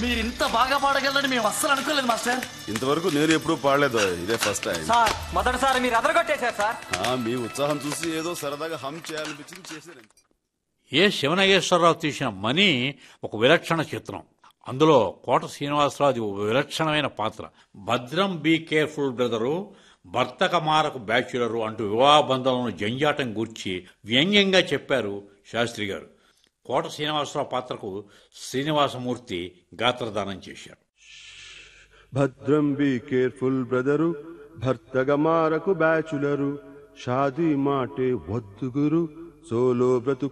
మీరు ఇంత బాగా పాడగలరని మేము అస్సలు అనుకోలేదు మాస్టర్ ఇంతవరకు నేను ఎప్పుడూ పాడలేదు ఇదే ఫస్ట్ టైం సార్ మొదటిసారి మీరు అదరగొట్టేశారు సార్ ఆ, మీ ఉత్సాహం చూసి ఏదో సరదాగా హమ్ చేయాలనిపించింది చేశాను ఏ శివనగేశ్వరరావు తీసిన మనీ ఒక విలక్షణ చిత్రం అందులో కోట శ్రీనివాసరావు ఒక విలక్షణమైన పాత్ర భద్రం బీ కేర్ఫుల్ బ్రదరు భర్తక మారకు బ్యాచులరు అంటూ వివాహ బంధాలను జంజాటం గూర్చి వ్యంగ్యంగా చెప్పారు శాస్త్రి గారు కోట శ్రీనివాసరావు పాత్రకు శ్రీనివాసమూర్తి గాత్రదానం చేశారు భద్రం బి కేర్ఫుల్ బ్రదరు భర్తగా మారకు బ్యాచులరు షాదీ మాటే వద్దు గురు సోలో బ్రతుకు